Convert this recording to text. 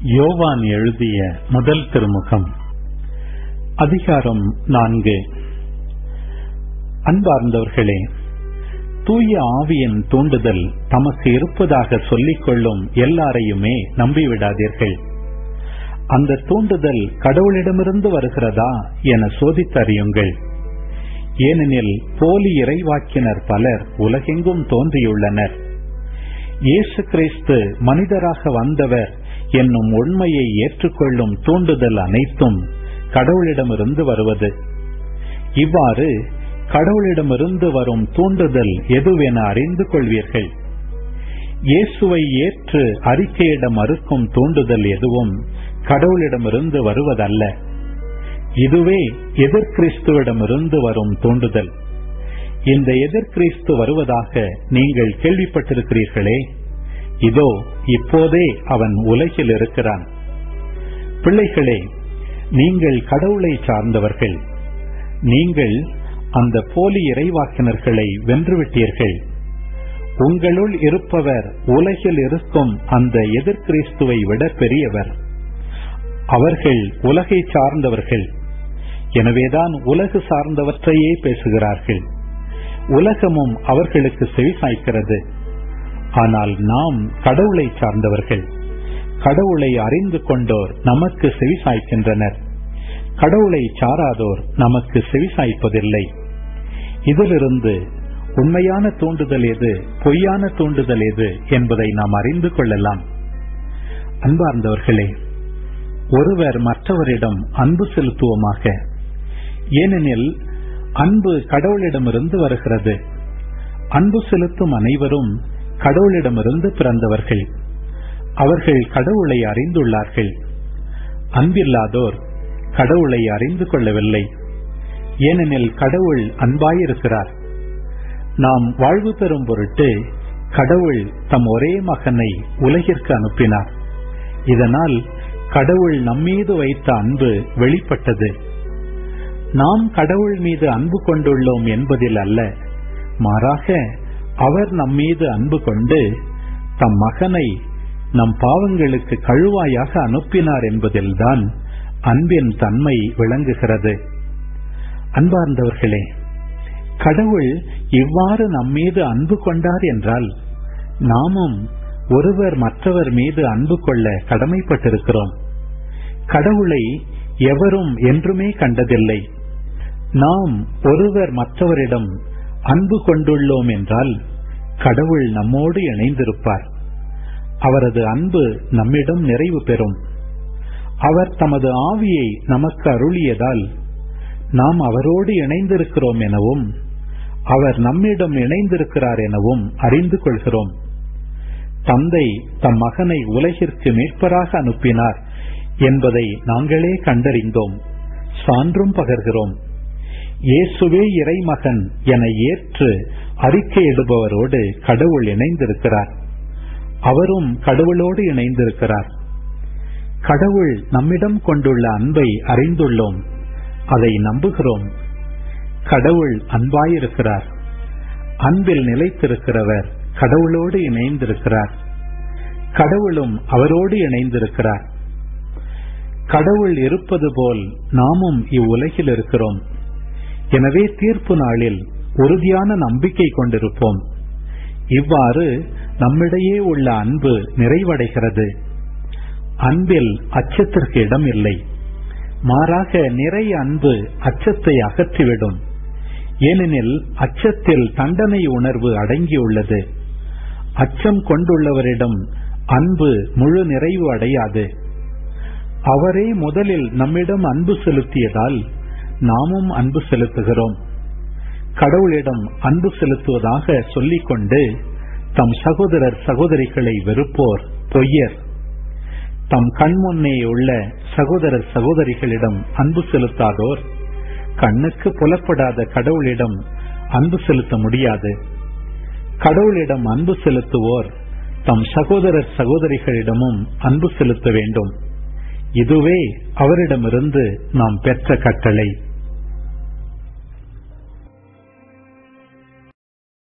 யோவான் எழுதிய முதல் திருமுகம் அதிகாரம் நான்கு அன்பார்ந்தவர்களே தூய ஆவியின் தூண்டுதல் தமக்கு இருப்பதாக சொல்லிக் கொள்ளும் எல்லாரையுமே நம்பிவிடாதீர்கள் அந்த தூண்டுதல் கடவுளிடமிருந்து வருகிறதா என சோதித்தறியுங்கள் ஏனெனில் போலி இறைவாக்கினர் பலர் உலகெங்கும் தோன்றியுள்ளனர் இயேசு கிறிஸ்து மனிதராக வந்தவர் என்னும் உண்மையை ஏற்றுக்கொள்ளும் தூண்டுதல் அனைத்தும் கடவுளிடமிருந்து வருவது இவ்வாறு கடவுளிடமிருந்து வரும் தூண்டுதல் எதுவென அறிந்து கொள்வீர்கள் இயேசுவை ஏற்று அறிக்கையிட மறுக்கும் தூண்டுதல் எதுவும் கடவுளிடமிருந்து வருவதல்ல இதுவே எதிர்கிறிஸ்துவிடமிருந்து வரும் தூண்டுதல் இந்த எதிர்கிறிஸ்து வருவதாக நீங்கள் கேள்விப்பட்டிருக்கிறீர்களே இதோ இப்போதே அவன் உலகில் இருக்கிறான் பிள்ளைகளே நீங்கள் கடவுளை சார்ந்தவர்கள் நீங்கள் அந்த போலி இறைவாக்கினர்களை வென்றுவிட்டீர்கள் உங்களுள் இருப்பவர் உலகில் இருக்கும் அந்த எதிர்கிறிஸ்துவை விட பெரியவர் அவர்கள் உலகை சார்ந்தவர்கள் எனவேதான் உலகு சார்ந்தவற்றையே பேசுகிறார்கள் உலகமும் அவர்களுக்கு செவிசாய்க்கிறது ஆனால் நாம் கடவுளை சார்ந்தவர்கள் கடவுளை அறிந்து கொண்டோர் நமக்கு செவிசாய்க்கின்றனர் கடவுளை சாராதோர் நமக்கு செவிசாய்ப்பதில்லை இதிலிருந்து உண்மையான தூண்டுதல் எது பொய்யான தூண்டுதல் எது என்பதை நாம் அறிந்து கொள்ளலாம் அன்பார்ந்தவர்களே ஒருவர் மற்றவரிடம் அன்பு செலுத்துவோமாக ஏனெனில் அன்பு கடவுளிடமிருந்து வருகிறது அன்பு செலுத்தும் அனைவரும் கடவுளிடமிருந்து பிறந்தவர்கள் அவர்கள் கடவுளை அறிந்துள்ளார்கள் அன்பில்லாதோர் கடவுளை அறிந்து கொள்ளவில்லை ஏனெனில் கடவுள் அன்பாயிருக்கிறார் நாம் வாழ்வு பெறும் பொருட்டு கடவுள் தம் ஒரே மகனை உலகிற்கு அனுப்பினார் இதனால் கடவுள் நம்மீது வைத்த அன்பு வெளிப்பட்டது நாம் கடவுள் மீது அன்பு கொண்டுள்ளோம் என்பதில் அல்ல மாறாக அவர் நம்மீது அன்பு கொண்டு தம் மகனை நம் பாவங்களுக்கு கழுவாயாக அனுப்பினார் என்பதில்தான் அன்பின் தன்மை விளங்குகிறது அன்பார்ந்தவர்களே கடவுள் இவ்வாறு நம்மீது அன்பு கொண்டார் என்றால் நாமும் ஒருவர் மற்றவர் மீது அன்பு கொள்ள கடமைப்பட்டிருக்கிறோம் கடவுளை எவரும் என்றுமே கண்டதில்லை நாம் ஒருவர் மற்றவரிடம் அன்பு கொண்டுள்ளோம் என்றால் கடவுள் நம்மோடு இணைந்திருப்பார் அவரது அன்பு நம்மிடம் நிறைவு பெறும் அவர் தமது ஆவியை நமக்கு அருளியதால் நாம் அவரோடு இணைந்திருக்கிறோம் எனவும் அவர் நம்மிடம் இணைந்திருக்கிறார் எனவும் அறிந்து கொள்கிறோம் தந்தை தம் மகனை உலகிற்கு மீட்பராக அனுப்பினார் என்பதை நாங்களே கண்டறிந்தோம் சான்றும் பகர்கிறோம் இயேசுவே இறைமகன் என ஏற்று அறிக்கையிடுபவரோடு கடவுள் இணைந்திருக்கிறார் அவரும் கடவுளோடு இணைந்திருக்கிறார் கடவுள் நம்மிடம் கொண்டுள்ள அன்பை அறிந்துள்ளோம் அதை நம்புகிறோம் கடவுள் அன்பாயிருக்கிறார் அன்பில் நிலைத்திருக்கிறவர் கடவுளோடு இணைந்திருக்கிறார் கடவுளும் அவரோடு இணைந்திருக்கிறார் கடவுள் இருப்பது போல் நாமும் இவ்வுலகில் இருக்கிறோம் எனவே தீர்ப்பு நாளில் உறுதியான நம்பிக்கை கொண்டிருப்போம் இவ்வாறு நம்மிடையே உள்ள அன்பு நிறைவடைகிறது அன்பில் அச்சத்திற்கு இடம் இல்லை மாறாக நிறைய அன்பு அச்சத்தை அகற்றிவிடும் ஏனெனில் அச்சத்தில் தண்டனை உணர்வு அடங்கியுள்ளது அச்சம் கொண்டுள்ளவரிடம் அன்பு முழு நிறைவு அடையாது அவரே முதலில் நம்மிடம் அன்பு செலுத்தியதால் நாமும் அன்பு செலுத்துகிறோம் கடவுளிடம் அன்பு செலுத்துவதாக சொல்லிக்கொண்டு தம் சகோதரர் சகோதரிகளை வெறுப்போர் பொய்யர் தம் கண்முன்னே உள்ள சகோதரர் சகோதரிகளிடம் அன்பு செலுத்தாதோர் கண்ணுக்கு புலப்படாத கடவுளிடம் அன்பு செலுத்த முடியாது கடவுளிடம் அன்பு செலுத்துவோர் தம் சகோதரர் சகோதரிகளிடமும் அன்பு செலுத்த வேண்டும் இதுவே அவரிடமிருந்து நாம் பெற்ற கட்டளை